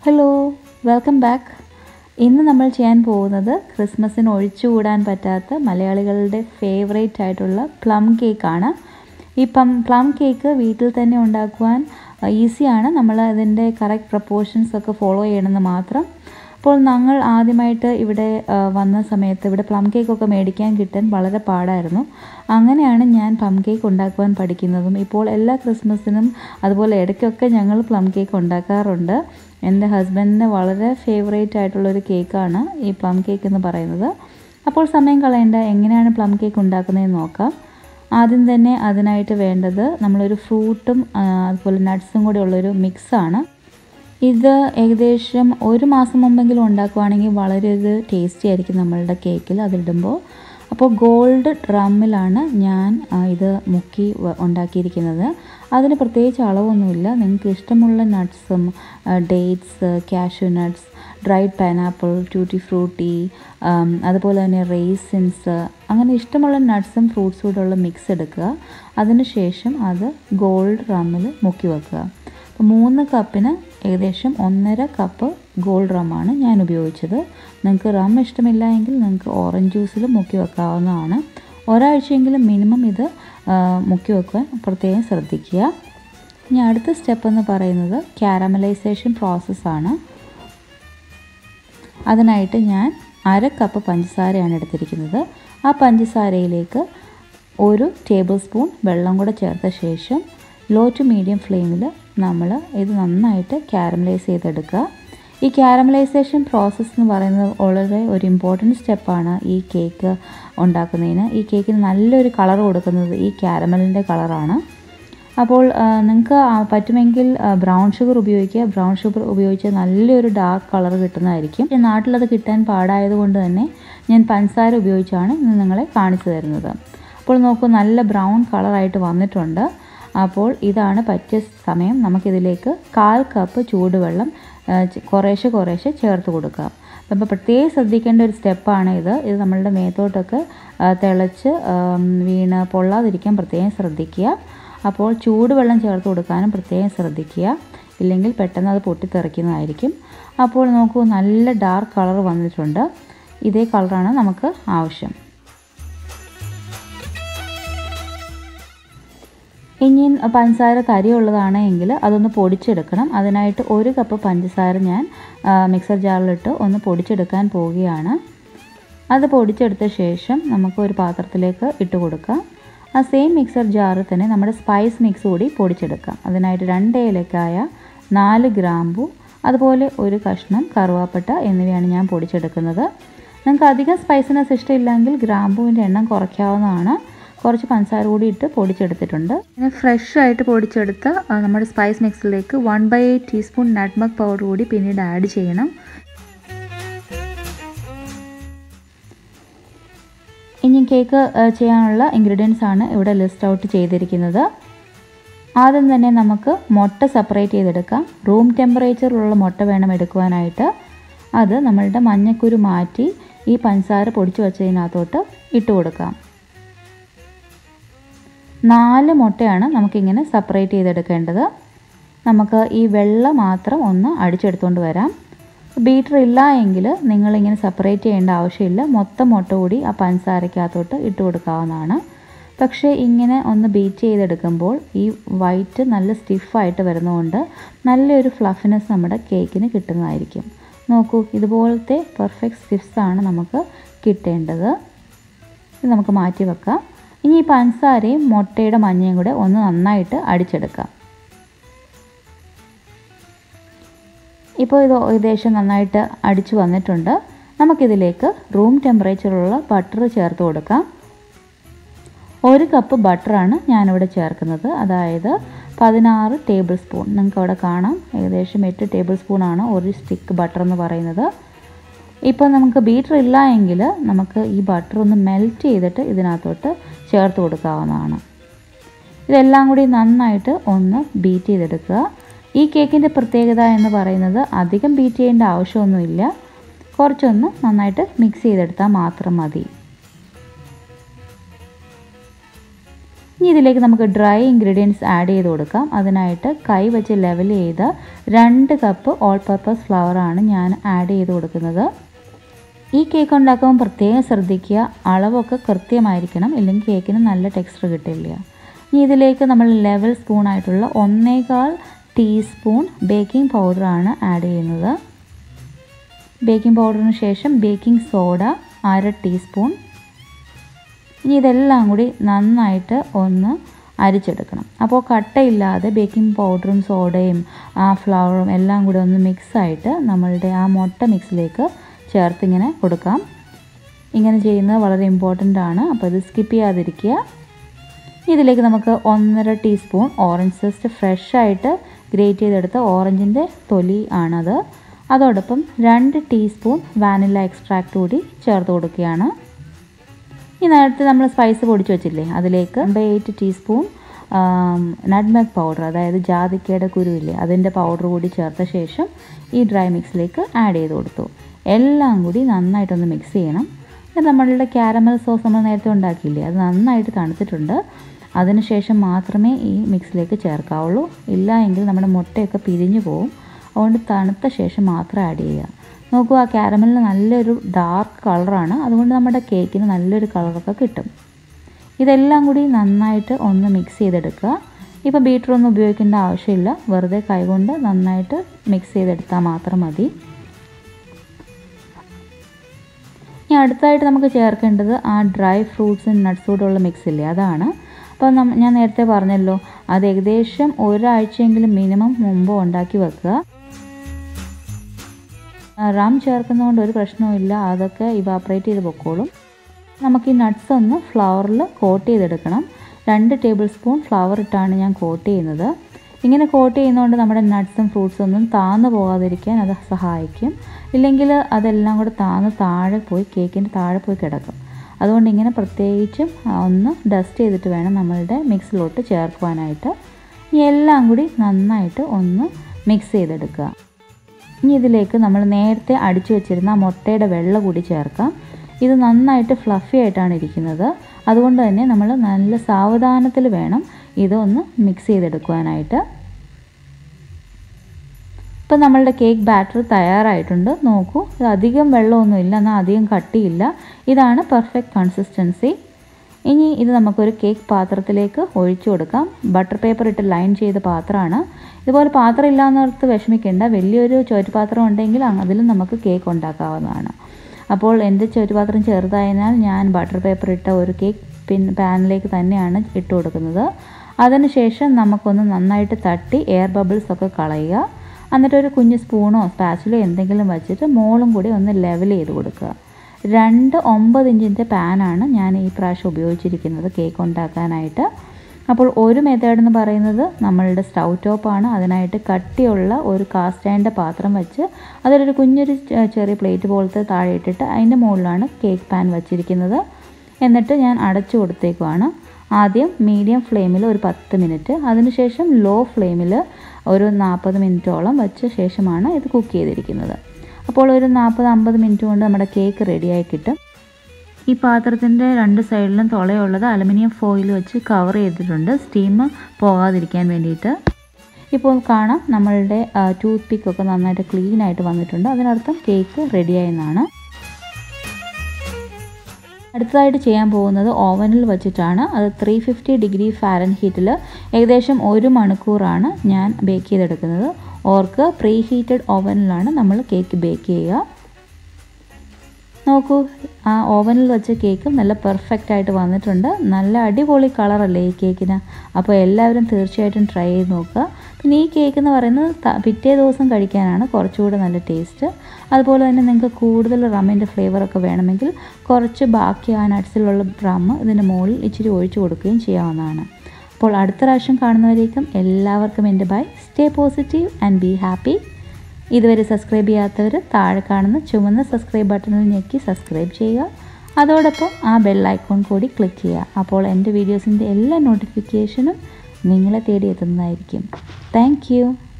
hello welcome back ഇന്ന് നമ്മൾ ചെയ്യാൻ പോകുന്നത് ക്രിസ്മസിന് ഒഴിച്ചുകൂടാൻ പറ്റാത്ത മലയാളികളുടെ ഫേവറേറ്റ് ആയിട്ടുള്ള പ്ലം കേക്കാണ് ഈ പ്ലം പ്ലം കേക്ക് വീട്ടിൽ തന്നെ ഉണ്ടാക്കുവാൻ ഈസിയാണ് നമ്മൾ അതിൻ്റെ കറക്റ്റ് പ്രപ്പോർഷൻസ് ഒക്കെ ഫോളോ ചെയ്യണമെന്ന് മാത്രം അപ്പോൾ ഞങ്ങൾ ആദ്യമായിട്ട് ഇവിടെ ആ, വന്ന സമയത്ത് ഇവിടെ പ്ലം കേക്കൊക്കെ മേടിക്കാൻ കിട്ടാൻ വളരെ പാടായിരുന്നു അങ്ങനെയാണ് ഞാൻ പ്ലം കേക്ക് ഉണ്ടാക്കുവാൻ പഠിക്കുന്നതും ഇപ്പോൾ എല്ലാ ക്രിസ്മസിനും അതുപോലെ ഇടയ്ക്കൊക്കെ ഞങ്ങൾ പ്ലം കേക്ക് ഉണ്ടാക്കാറുണ്ട് എൻ്റെ ഹസ്ബൻഡിന് വളരെ ഫേവറേറ്റ് ആയിട്ടുള്ളൊരു കേക്കാണ് ഈ പ്ലം കേക്ക് എന്ന് പറയുന്നത് അപ്പോൾ സമയം കളയേണ്ട എങ്ങനെയാണ് പ്ലം കേക്ക് ഉണ്ടാക്കുന്നതെന്ന് നോക്കാം ആദ്യം തന്നെ അതിനായിട്ട് വേണ്ടത് നമ്മളൊരു ഫ്രൂട്ടും ആ, അതുപോലെ നട്ട്സും കൂടെ ഉള്ളൊരു മിക്സാണ് ഇത് ഏകദേശം ഒരു മാസം മുമ്പെങ്കിലും ഉണ്ടാക്കുവാണെങ്കിൽ വളരെ ഒരു ടേസ്റ്റി ആയിരിക്കും നമ്മളുടെ കേക്കിൽ അതിടുമ്പോൾ അപ്പോൾ ഗോൾഡ് ഡ്രമ്മിലാണ് ഞാൻ ആ, ഇത് മുക്കി വ- ഉണ്ടാക്കിയിരിക്കുന്നത് അതിന് പ്രത്യേകിച്ച് അളവൊന്നുമില്ല നിങ്ങൾക്ക് ഇഷ്ടമുള്ള നട്ട്സും dates cashew nuts dried pineapple tutti frutti അതുപോലെ തന്നെ റേസിൻസ് അങ്ങനെ ഇഷ്ടമുള്ള നട്ട്സും ഫ്രൂട്ട്സും കൂടെ ഉള്ള മിക്സ് എടുക്കുക അതിനുശേഷം അത് ഗോൾഡ് റമ്മിൽ മുക്കി വെക്കുക അപ്പോൾ മൂന്ന് കപ്പിന് ഏകദേശം ഒന്നര കപ്പ് ഗോൾഡ് റമ്മാണ് ഞാൻ ഉപയോഗിച്ചത് നിങ്ങൾക്ക് റം ഇഷ്ടമില്ല എങ്കിൽ നിങ്ങൾക്ക് ഓറഞ്ച് ജ്യൂസിൽ മുക്കി വെക്കാവുന്നതാണ് ഒരാഴ്ചയെങ്കിലും മിനിമം ഇത് ആ, മുക്കി വെക്കാൻ പ്രത്യേകം ശ്രദ്ധിക്കുക ഇനി അടുത്ത സ്റ്റെപ്പ് എന്ന് പറയുന്നത് ക്യാരമലൈസേഷൻ പ്രോസസ്സാണ് അതിനായിട്ട് ഞാൻ അര കപ്പ് പഞ്ചസാരയാണ് എടുത്തിരിക്കുന്നത് ആ പഞ്ചസാരയിലേക്ക് ഒരു ടേബിൾ സ്പൂൺ വെള്ളം കൂടെ ചേർത്ത ശേഷം ലോ ടു മീഡിയം ഫ്ലെയിമിൽ നമ്മൾ ഇത് നന്നായിട്ട് ക്യാരമലൈസ് ചെയ്തെടുക്കുക ഈ ക്യാരമലൈസേഷൻ പ്രോസസ്സ് എന്ന് പറയുന്നത് വളരെ ഒരു ഇമ്പോർട്ടൻറ്റ് സ്റ്റെപ്പാണ് ഈ കേക്ക് ഉണ്ടാക്കുന്നതിന് ഈ കേക്കിന് നല്ലൊരു കളർ കൊടുക്കുന്നത് ഈ ക്യാരമലിൻ്റെ കളറാണ് അപ്പോൾ നിങ്ങൾക്ക് പറ്റുമെങ്കിൽ ബ്രൗൺ ഷുഗർ ഉപയോഗിക്കുക ബ്രൗൺ ഷുഗർ ഉപയോഗിച്ച് നല്ലൊരു ഡാർക്ക് കളർ കിട്ടുന്നതായിരിക്കും പക്ഷേ നാട്ടിലത് കിട്ടാൻ പാടായതുകൊണ്ട് തന്നെ ഞാൻ പഞ്ചസാര ഉപയോഗിച്ചാണ് ഇന്ന് നിങ്ങളെ കാണിച്ചു തരുന്നത് അപ്പോൾ നോക്കൂ നല്ല ബ്രൗൺ കളറായിട്ട് വന്നിട്ടുണ്ട് അപ്പോൾ ഇതാണ് പറ്റിയ സമയം നമുക്കിതിലേക്ക് കാൽ കപ്പ് ചൂടുവെള്ളം ആ, ചെ- കുറേശ്ശെ കുറേശ്ശെ ചേർത്ത് കൊടുക്കാം അപ്പോൾ പ്രത്യേകം ശ്രദ്ധിക്കേണ്ട ഒരു സ്റ്റെപ്പാണ് ഇത് ഇത് നമ്മളുടെ മേത്തോട്ടൊക്കെ ആ, തിളച്ച് ആം, വീണ് പൊള്ളാതിരിക്കാൻ പ്രത്യേകം ശ്രദ്ധിക്കുക അപ്പോൾ ചൂടുവെള്ളം ചേർത്ത് കൊടുക്കാനും പ്രത്യേകം ശ്രദ്ധിക്കുക ഇല്ലെങ്കിൽ പെട്ടെന്ന് അത് പൊട്ടിത്തെറിക്കുന്നതായിരിക്കും അപ്പോൾ നോക്കൂ നല്ല ഡാർക്ക് കളർ വന്നിട്ടുണ്ട് ഇതേ കളറാണ് നമുക്ക് ആവശ്യം ഇനി പഞ്ചസാര തരിയുള്ളതാണ് എങ്കിൽ അതൊന്ന് പൊടിച്ചെടുക്കണം അതിനായിട്ട് ഒരു കപ്പ് പഞ്ചസാര ഞാൻ ആ, മിക്സർ ജാറിലിട്ട് ഒന്ന് പൊടിച്ചെടുക്കാൻ പോവുകയാണ് അത് പൊടിച്ചെടുത്ത ശേഷം നമുക്ക് ഒരു പാത്രത്തിലേക്ക് ഇട്ട് കൊടുക്കാം ആ സെയിം മിക്സർ ജാറിൽ തന്നെ നമ്മുടെ സ്പൈസ് മിക്സ് കൂടി പൊടിച്ചെടുക്കാം അതിനായിട്ട് രണ്ട് ഏലക്കായ നാല് ഗ്രാമ്പു അതുപോലെ ഒരു കഷ്ണം കറുവാപ്പട്ട എന്നിവയാണ് ഞാൻ പൊടിച്ചെടുക്കുന്നത് നിങ്ങൾക്ക് അധികം സ്പൈസിനെസ് ഇഷ്ടമില്ലെങ്കിൽ ഗ്രാമ്പുവിൻ്റെ എണ്ണം കുറയ്ക്കാവുന്നതാണ് കുറച്ച് പഞ്ചസാര കൂടി ഇട്ട് പൊടിച്ചെടുത്തിട്ടുണ്ട് പിന്നെ ഫ്രഷ് ആയിട്ട് പൊടിച്ചെടുത്ത ആ, നമ്മുടെ സ്പൈസ് മിക്സിലേക്ക് one by eight teaspoon nutmeg powder കൂടി പിന്നീട് ആഡ് ചെയ്യണം ഇനി കേക്ക് ആ, ചെയ്യാനുള്ള ഇൻഗ്രീഡിയൻസ് ആണ് ഇവിടെ ലിസ്റ്റ് ഔട്ട് ചെയ്തിരിക്കുന്നത് ആദ്യം തന്നെ നമുക്ക് മുട്ട സെപ്പറേറ്റ് ചെയ്തെടുക്കാം റൂം ടെമ്പറേച്ചറിലുള്ള മുട്ട വേണം എടുക്കുവാനായിട്ട് അത് നമ്മളുടെ മഞ്ഞക്കുരു മാറ്റി ഈ പഞ്ചസാര പൊടിച്ച് വെച്ചതിനകത്തോട്ട് ഇട്ട് കൊടുക്കാം നാല് മുട്ടയാണ് നമുക്കിങ്ങനെ സെപ്പറേറ്റ് ചെയ്തെടുക്കേണ്ടത് നമുക്ക് ഈ വെള്ള മാത്രം ഒന്ന് അടിച്ചെടുത്തുകൊണ്ട് വരാം ബീറ്റർ ഇല്ല എങ്കിൽ നിങ്ങളിങ്ങനെ സെപ്പറേറ്റ് ചെയ്യേണ്ട ആവശ്യമില്ല മൊത്തം മുട്ട കൂടി ആ പഞ്ചസാരക്കകത്തോട്ട് ഇട്ട് കൊടുക്കാവുന്നതാണ് പക്ഷേ ഇങ്ങനെ ഒന്ന് ബീറ്റ് ചെയ്തെടുക്കുമ്പോൾ ഈ വൈറ്റ് നല്ല സ്റ്റിഫായിട്ട് വരുന്നതുകൊണ്ട് നല്ലൊരു ഫ്ലഫിനെസ് നമ്മുടെ കേക്കിന് കിട്ടുന്നതായിരിക്കും നോക്കൂ ഇതുപോലത്തെ പെർഫെക്റ്റ് സ്റ്റിഫ്സാണ് നമുക്ക് കിട്ടേണ്ടത് ഇത് നമുക്ക് മാറ്റി വെക്കാം ഇനി ഈ പഞ്ചസാരയും മുട്ടയുടെ മഞ്ഞയും കൂടെ ഒന്ന് നന്നായിട്ട് അടിച്ചെടുക്കാം ഇപ്പോൾ ഇത് ഏകദേശം നന്നായിട്ട് അടിച്ചു വന്നിട്ടുണ്ട് നമുക്കിതിലേക്ക് റൂം ടെമ്പറേച്ചറിലുള്ള ബട്ടർ ചേർത്ത് കൊടുക്കാം ഒരു കപ്പ് ബട്ടറാണ് ഞാനിവിടെ ചേർക്കുന്നത് അതായത് പതിനാറ് ടേബിൾ സ്പൂൺ നിങ്ങൾക്ക് അവിടെ കാണാം ഏകദേശം എട്ട് ടേബിൾ സ്പൂണാണ് ഒരു സ്റ്റിക്ക് ബട്ടർ എന്ന് പറയുന്നത് ഇപ്പോൾ നമുക്ക് ബീറ്റർ ഇല്ല എങ്കിൽ നമുക്ക് ഈ ബട്ടർ ഒന്ന് മെൽറ്റ് ചെയ്തിട്ട് ഇതിനകത്തോട്ട് ചേർത്ത് കൊടുക്കാവുന്നതാണ് ഇതെല്ലാം കൂടി നന്നായിട്ട് ഒന്ന് ബീറ്റ് ചെയ്തെടുക്കുക ഈ കേക്കിൻ്റെ പ്രത്യേകത എന്ന് പറയുന്നത് അധികം ബീറ്റ് ചെയ്യേണ്ട ആവശ്യമൊന്നുമില്ല കുറച്ചൊന്ന് നന്നായിട്ട് മിക്സ് ചെയ്തെടുത്താൽ മാത്രം മതി ഇനി ഇതിലേക്ക് നമുക്ക് ഡ്രൈ ഇൻഗ്രീഡിയൻസ് ആഡ് ചെയ്ത് കൊടുക്കാം അതിനായിട്ട് കൈ വെച്ച് ലെവൽ ചെയ്ത രണ്ട് കപ്പ് ഓൾ പർപ്പസ് ഫ്ലവറാണ് ഞാൻ ആഡ് ചെയ്ത് കൊടുക്കുന്നത് ഈ കേക്ക് ഉണ്ടാക്കുമ്പോൾ പ്രത്യേകം ശ്രദ്ധിക്കുക അളവൊക്കെ കൃത്യമായിരിക്കണം ഇല്ലെങ്കിൽ കേക്കിന് നല്ല ടെക്സ്ചർ കിട്ടില്ല ഇനി ഇതിലേക്ക് നമ്മൾ ലെവൽ സ്പൂണായിട്ടുള്ള ഒന്നേകാൽ ടീസ്പൂൺ ബേക്കിംഗ് പൗഡറാണ് ആഡ് ചെയ്യുന്നത് ബേക്കിംഗ് പൗഡറിന് ശേഷം ബേക്കിംഗ് സോഡ അര ടീസ്പൂൺ ഇനി ഇതെല്ലാം കൂടി നന്നായിട്ട് ഒന്ന് അരിച്ചെടുക്കണം അപ്പോൾ കട്ടയില്ലാതെ ബേക്കിംഗ് പൗഡറും സോഡയും ആ ഫ്ലവറും എല്ലാം കൂടി ഒന്ന് മിക്സായിട്ട് നമ്മളുടെ ആ മുട്ട മിക്സിലേക്ക് ചേർത്തിങ്ങനെ കൊടുക്കാം ഇങ്ങനെ ചെയ്യുന്നത് വളരെ ഇമ്പോർട്ടൻ്റ് ആണ് അപ്പോൾ ഇത് സ്കിപ്പ് ചെയ്യാതിരിക്കുക ഇതിലേക്ക് നമുക്ക് ഒന്നര ടീസ്പൂൺ ഓറഞ്ച് ജസ്റ്റ് ഫ്രഷായിട്ട് ഗ്രേറ്റ് ചെയ്തെടുത്ത ഓറഞ്ചിൻ്റെ തൊലി ആണത് അതോടൊപ്പം രണ്ട് ടീസ്പൂൺ വാനില എക്സ്ട്രാക്റ്റ് കൂടി ചേർത്ത് കൊടുക്കുകയാണ് ഈ നേരത്തെ നമ്മൾ സ്പൈസ് പൊടിച്ച് വെച്ചില്ലേ അതിലേക്ക് എയ്റ്റ് ടീസ്പൂൺ നട്ട്മെഗ് പൗഡർ അതായത് ജാതിക്കയുടെ കുരുവില്ലേ അതിൻ്റെ പൗഡർ കൂടി ചേർത്ത ശേഷം ഈ ഡ്രൈ മിക്സിലേക്ക് ആഡ് ചെയ്ത് കൊടുത്തു എല്ലാം കൂടി നന്നായിട്ടൊന്ന് മിക്സ് ചെയ്യണം എന്നിട്ട് നമ്മളുടെ ക്യാരമൽ സോസ് നമ്മൾ നേരത്തെ ഉണ്ടാക്കിയില്ലേ അത് നന്നായിട്ട് തണുത്തിട്ടുണ്ട് അതിനുശേഷം മാത്രമേ ഈ മിക്സിലേക്ക് ചേർക്കാവുള്ളൂ ഇല്ല എങ്കിൽ നമ്മുടെ മുട്ടയൊക്കെ പിരിഞ്ഞു പോകും അതുകൊണ്ട് തണുത്ത ശേഷം മാത്രം ആഡ് ചെയ്യുക നോക്കൂ ആ ക്യാരമലിന് നല്ലൊരു ഡാർക്ക് കളറാണ് അതുകൊണ്ട് നമ്മുടെ കേക്കിന് നല്ലൊരു കളറൊക്കെ കിട്ടും ഇതെല്ലാം കൂടി നന്നായിട്ട് ഒന്ന് മിക്സ് ചെയ്തെടുക്കുക ഇപ്പോൾ ബീറ്ററൊന്നും ഉപയോഗിക്കേണ്ട ആവശ്യമില്ല വെറുതെ കൈകൊണ്ട് നന്നായിട്ട് മിക്സ് ചെയ്തെടുത്താൽ മാത്രം മതി ഇനി അടുത്തായിട്ട് നമുക്ക് ചേർക്കേണ്ടത് ആ ഡ്രൈ ഫ്രൂട്ട്സും നട്ട്സൂടുള്ള മിക്സ് ഇല്ലേ അതാണ് അപ്പോൾ ഞാൻ നേരത്തെ പറഞ്ഞല്ലോ അത് ഏകദേശം ഒരാഴ്ചയെങ്കിലും മിനിമം മുമ്പ് ഉണ്ടാക്കി വെക്കുക റം ചേർക്കുന്നതുകൊണ്ട് ഒരു പ്രശ്നവുമില്ല അതൊക്കെ ഇവാപ്പറേറ്റ് ചെയ്ത് പൊക്കോളും നമുക്ക് ഈ നട്ട്സ് ഒന്ന് ഫ്ലവറിൽ കോട്ട് ചെയ്തെടുക്കണം രണ്ട് ടേബിൾ സ്പൂൺ ഫ്ലവർ ഇട്ടാണ് ഞാൻ കോട്ട് ചെയ്യുന്നത് ഇങ്ങനെ കോട്ട് ചെയ്യുന്നതുകൊണ്ട് നമ്മുടെ നട്ട്സും ഫ്രൂട്ട്സും ഒന്നും താന്നു പോകാതിരിക്കാൻ അത് സഹായിക്കും ഇല്ലെങ്കിൽ അതെല്ലാം കൂടെ താന്ന് താഴെ പോയി കേക്കിൻ്റെ താഴെ പോയി കിടക്കും അതുകൊണ്ട് ഇങ്ങനെ പ്രത്യേകിച്ചും ഒന്ന് ഡസ്റ്റ് ചെയ്തിട്ട് വേണം നമ്മളുടെ മിക്സിലോട്ട് ചേർക്കുവാനായിട്ട് ഇനി എല്ലാം കൂടി നന്നായിട്ട് ഒന്ന് മിക്സ് ചെയ്തെടുക്കുക ഇനി ഇതിലേക്ക് നമ്മൾ നേരത്തെ അടിച്ചു വെച്ചിരുന്ന മുട്ടയുടെ വെള്ള കൂടി ചേർക്കാം ഇത് നന്നായിട്ട് ഫ്ലഫി ആയിട്ടാണ് ഇരിക്കുന്നത് അതുകൊണ്ട് തന്നെ നമ്മൾ നല്ല സാവധാനത്തിൽ വേണം ഇതൊന്ന് മിക്സ് ചെയ്തെടുക്കുവാനായിട്ട് ഇപ്പം നമ്മളുടെ കേക്ക് ബാറ്റർ തയ്യാറായിട്ടുണ്ട് നോക്കൂ ഇത് അധികം വെള്ളമൊന്നുമില്ല എന്നാൽ അധികം കട്ടിയില്ല ഇതാണ് പെർഫെക്റ്റ് കൺസിസ്റ്റൻസി ഇനി ഇത് നമുക്കൊരു കേക്ക് പാത്രത്തിലേക്ക് ഒഴിച്ചു കൊടുക്കാം ബട്ടർ പേപ്പർ ഇട്ട് ലൈൻ ചെയ്ത പാത്രമാണ് ഇതുപോലെ പാത്രം ഇല്ലാന്നോർത്ത് വിഷമിക്കേണ്ട വലിയൊരു ചോറ്റുപാത്രം ഉണ്ടെങ്കിൽ അതിലും നമുക്ക് കേക്ക് ഉണ്ടാക്കാവുന്നതാണ് അപ്പോൾ എൻ്റെ ചോറ്റുപാത്രം ചെറുതായതിനാൽ ഞാൻ ബട്ടർ പേപ്പർ ഇട്ട ഒരു കേക്ക് പിൻ പാനിലേക്ക് തന്നെയാണ് ഇട്ട് കൊടുക്കുന്നത് അതിനുശേഷം നമുക്കൊന്ന് നന്നായിട്ട് തട്ടി എയർ ബബിൾസ് ഒക്കെ കളയുക എന്നിട്ട് ഒരു കുഞ്ഞ് സ്പൂണോ സ്പാച്ചിലോ എന്തെങ്കിലും വെച്ചിട്ട് മോളും കൂടി ഒന്ന് ലെവൽ ചെയ്ത് കൊടുക്കുക രണ്ട് ഒമ്പത് ഇഞ്ചിൻ്റെ പാനാണ് ഞാൻ ഈ പ്രാവശ്യം ഉപയോഗിച്ചിരിക്കുന്നത് കേക്ക് ഉണ്ടാക്കാനായിട്ട് അപ്പോൾ ഒരു മെത്തേഡ് എന്ന് പറയുന്നത് നമ്മളുടെ സ്റ്റൗ ടോപ്പാണ് അതിനായിട്ട് കട്ടിയുള്ള ഒരു കാസ്റ്റൈൻ്റെ പാത്രം വെച്ച് അതിലൊരു കുഞ്ഞൊരു ചെറിയ പ്ലേറ്റ് പോലത്തെ താഴെ ഇട്ടിട്ട് അതിൻ്റെ മുകളിലാണ് കേക്ക് പാൻ വച്ചിരിക്കുന്നത് എന്നിട്ട് ഞാൻ അടച്ചു കൊടുത്തേക്കുവാണ് ആദ്യം മീഡിയം ഫ്ലെയിമിൽ ഒരു പത്ത് മിനിറ്റ് അതിനുശേഷം ലോ ഫ്ലെയിമിൽ ഒരു നാൽപ്പത് മിനിറ്റോളം വെച്ച ശേഷമാണ് ഇത് കുക്ക് ചെയ്തിരിക്കുന്നത് അപ്പോൾ ഒരു നാൽപ്പത് അമ്പത് മിനിറ്റ് കൊണ്ട് നമ്മുടെ കേക്ക് റെഡിയായി കിട്ടും ഈ പാത്രത്തിൻ്റെ രണ്ട് സൈഡിലും തുളയുള്ളത് അലുമിനിയം ഫോയിൽ വെച്ച് കവർ ചെയ്തിട്ടുണ്ട് സ്റ്റീം പോകാതിരിക്കാൻ വേണ്ടിയിട്ട് ഇപ്പോൾ കാണാം നമ്മളുടെ ടൂത്ത് പിക്കൊക്കെ നന്നായിട്ട് ക്ലീൻ ആയിട്ട് വന്നിട്ടുണ്ട് അതിനർത്ഥം കേക്ക് റെഡിയായെന്നാണ് അടുത്തതായിട്ട് ചെയ്യാൻ പോകുന്നത് ഓവനിൽ വെച്ചിട്ടാണ് അത് ത്രീ ഫിഫ്റ്റി ഡിഗ്രി ഫാരൻ ഹീറ്റിൽ ഏകദേശം ഒരു മണിക്കൂറാണ് ഞാൻ ബേക്ക് ചെയ്തെടുക്കുന്നത് ഓർക്ക് പ്രീ ഹീറ്റഡ് ഓവനിലാണ് നമ്മൾ കേക്ക് ബേക്ക് ചെയ്യുക നോക്കൂ ആ ഓവനിൽ വെച്ച കേക്ക് നല്ല പെർഫെക്റ്റ് ആയിട്ട് വന്നിട്ടുണ്ട് നല്ല അടിപൊളി കളറല്ലേ ഈ കേക്കിന് അപ്പോൾ എല്ലാവരും തീർച്ചയായിട്ടും ട്രൈ ചെയ്ത് നോക്കുക പിന്നെ ഈ കേക്ക് എന്ന് പറയുന്നത് പിറ്റേ ദിവസം കഴിക്കാനാണ് കുറച്ചുകൂടെ നല്ല ടേസ്റ്റ് അതുപോലെ തന്നെ നിങ്ങൾക്ക് കൂടുതൽ റമ്മിൻ്റെ ഫ്ലേവറൊക്കെ വേണമെങ്കിൽ കുറച്ച് ബാക്കി ആ നട്ട്സിലുള്ള റം ഇതിൻ്റെ മുകളിൽ ഇച്ചിരി ഒഴിച്ചു കൊടുക്കുകയും ചെയ്യാവുന്നതാണ് അപ്പോൾ അടുത്ത പ്രാവശ്യം കാണുന്നവരേക്കും എല്ലാവർക്കും എൻ്റെ bye stay positive and be happy ഇതുവരെ സബ്സ്ക്രൈബ് ചെയ്യാത്തവർ താഴെ കാണുന്ന ചുവന്ന സബ്സ്ക്രൈബ് ബട്ടണിൽ ഞെക്കി സബ്സ്ക്രൈബ് ചെയ്യുക അതോടൊപ്പം ആ ബെൽ ഐക്കോൺ കൂടി ക്ലിക്ക് ചെയ്യുക അപ്പോൾ എൻ്റെ വീഡിയോസിൻ്റെ എല്ലാ നോട്ടിഫിക്കേഷനും നിങ്ങളെ തേടി എത്തുന്നതായിരിക്കും താങ്ക്